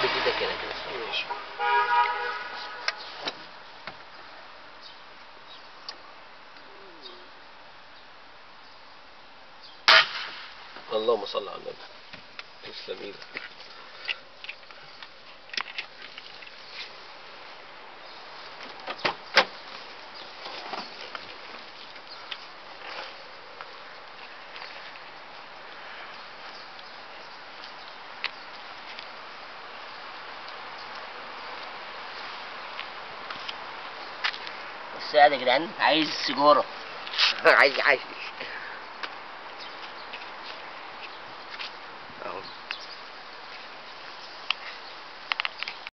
ايدك كده كده ماشي اللهم صل على النبي تسلم ايدك بس يا جدعان عايز سيجاره عايز عايز